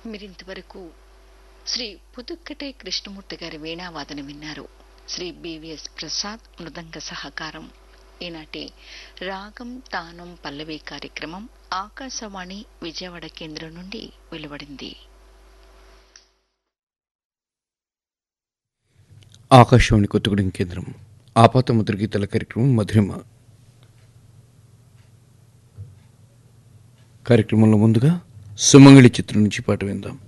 మీరింతవరకు శ్రీ పుదుక్కటే కృష్ణమూర్తి గారి వీణావాదన విన్నారు శ్రీ బివిఎస్ ప్రసాద్ మృదంగ సహకారం ఈనాటి రాగం తానం పల్లవి కార్యక్రమం ఆకాశవాణి విజయవాడ కేంద్రం నుండి వెలువడింది ఆకాశవాణి కొత్తగూడెం కేంద్రం ఆపాత ముద్రగీతల కార్యక్రమం మధురిమ కార్యక్రమంలో ముందుగా సుమంగళి చిత్రం నుంచి పాట విందాం